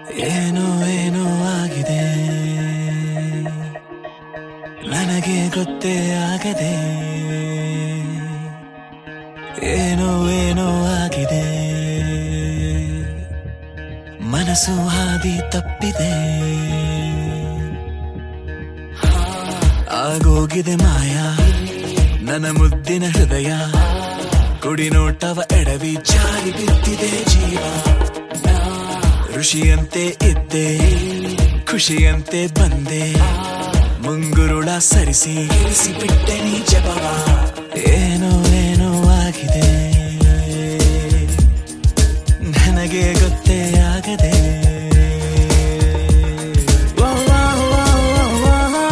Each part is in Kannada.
ಏನೋ ಏನೋ ಆಗಿದೆ ನನಗೆ ಗೊತ್ತೇ ಆಗದೆ ಏನೋ ಏನೋ ಆಗಿದೆ ಮನಸ್ಸು ಹಾದಿ ತಪ್ಪಿದೆ ಆಗೋಗಿದೆ ಮಾಯ ನನ್ನ ಮುದ್ದಿನ ಹೃದಯ ಕುಡಿ ನೋಟವ ಎಡವಿ ಜಾರಿ ಬಿದ್ದಿದೆ ಜೀವ ಋಷಿಯಂತೆ ಇದ್ದೆ ಖುಷಿಯಂತೆ ಬಂದೆ ಮುಂಗುರುಳ ಸರಿಸಿ ಇಳಿಸಿ ಬಿಟ್ಟೆ ನೀ ಜಪವ ಏನೋ ಏನೋ ಆಗಿದೆ ನನಗೆ ಗೊತ್ತೇ ಆಗದೆ ವಾ, ವಾ, ವಾ, ವಾ, ವಾ.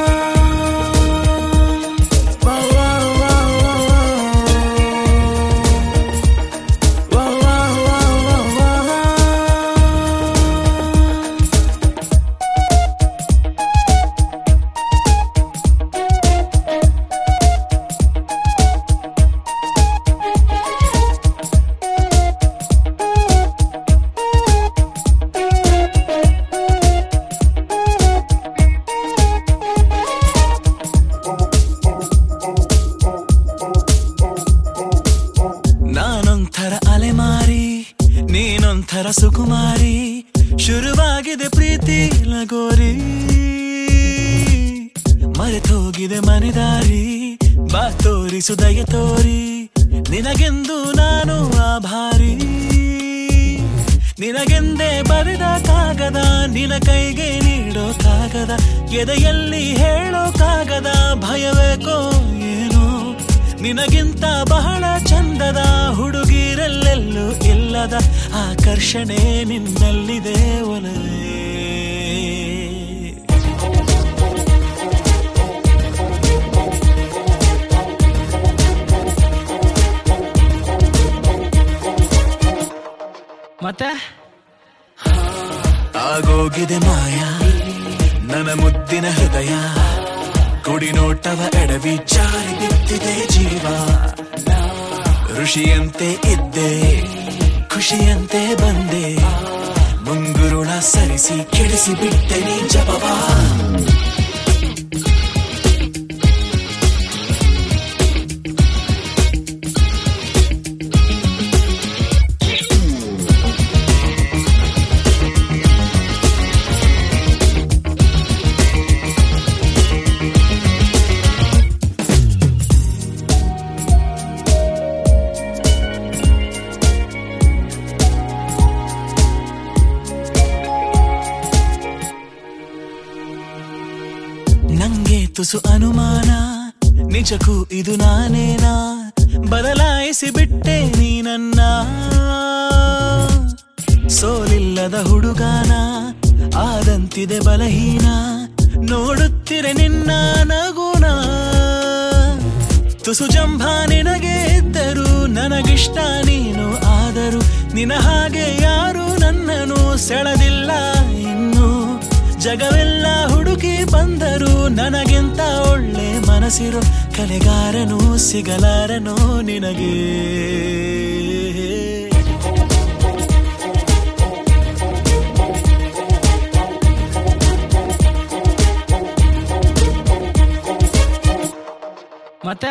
ವಾ, ವಾ, ವಾ, ವಾ, ವಾ. ವಾ, ವಾ, ವಾ, ವಾ, ವಾ. ನಾನೊಂಥರ ಅಲೆಮಾರಿ ನೀನೊಂಥರ ಸುಕುಮಾರಿ ಶುರುವಾಗಿದೆ ಪ್ರೀತಿ ಲಗೋರಿ ಮರೆತೋಗಿದೆ ಮನೆದಾರಿ ಬಾ ತೋರಿಸು ದಯ ತೋರಿ ನಿನಗೆಂದು ನಾನು ಆಭಾರಿ ನಿನಗೆಂದೇ ಬರೆದ ಕಾಗದ ನಿನ ಕೈಗೆ ನೀಡೋ ಕಾಗದ ಎದೆಯಲ್ಲಿ ಹೇಳೋ ಕಾಗದ ಭಯವೇಕೋ ಏನೋ ನಿನಗಿಂತ ಬಹಳ ಚಂದದ ಹುಡುಗಿರಲ್ಲೆಲ್ಲೂ ಇಲ್ಲದ ಆಕರ್ಷಣೆ ನಿನ್ನಲ್ಲಿದೆ ಒಲವೇ ಮತ್ತೆ ಆಗೋಗಿದೆ ಮಾಯ ನನ್ನ ಮುದ್ದಿನ ಹೃದಯ ಕುಡಿ ನೋಟವ ಎಡವಿ ಜಾರಿ ಬಿದ್ದಿದೆ ಜೀವ ಋಷಿಯಂತೆ ಇದ್ದೆ ಖುಷಿಯಂತೆ ಬಂದೆ ಮುಂಗುರುಳ ಸರಿಸಿ ಕೆಡಿಸಿ ಬಿಟ್ಟೆ ನೀ ಜಪವಾ ನಂಗೆ ತುಸು ಅನುಮಾನ ನಿಜಕ್ಕೂ ಇದು ನಾನೇನಾ ಬದಲಾಯಿಸಿ ಬಿಟ್ಟೆ ನೀ ನನ್ನ ಸೋಲಿಲ್ಲದ ಹುಡುಗಾನ ಆದಂತಿದೆ ಬಲಹೀನ ನೋಡುತ್ತಿರೆ ನಿನ್ನ ನಗುನ ತುಸು ಜಂಭ ನಿನಗೆ ಇದ್ದರು ನನಗಿಷ್ಟ ನೀನು ಆದರು ನಿನ ಹಾಗೆ ಯಾರು ನನ್ನನ್ನು ಸೆಳೆದಿಲ್ಲ ಇನ್ನು ಜಗವೆಲ್ಲ ಹುಡುಕಿ ಬಂದರು ನನಗಿಂತ ಒಳ್ಳೆ ಮನಸ್ಸಿರೋ ಕಲೆಗಾರನು ಸಿಗಲಾರನೋ ನಿನಗೆ ಮತ್ತೆ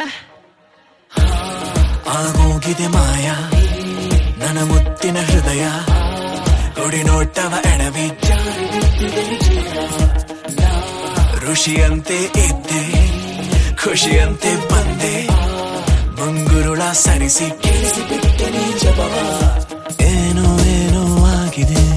ಆಗೋಗಿದೆ ಮಾಯ ನನ್ನ ಮುತ್ತಿನ ಹೃದಯ ಗುಡಿ ನೋಟವ ಎಡವಿ ಜಾರಿ ಬಿದ್ದಿದೆ ಜೀವ. ಋಷಿಯಂತೆ ಇದ್ದೆ ಖುಷಿಯಂತೆ ಬಂದೆ ಮುಂಗುರುಳ ಸರಿಸಿ ಕೇಳಿಸಿ ಬಿಟ್ಟೆ ನೀ ಜಪವ ಏನೋ ಏನೋ ಆಗಿದೆ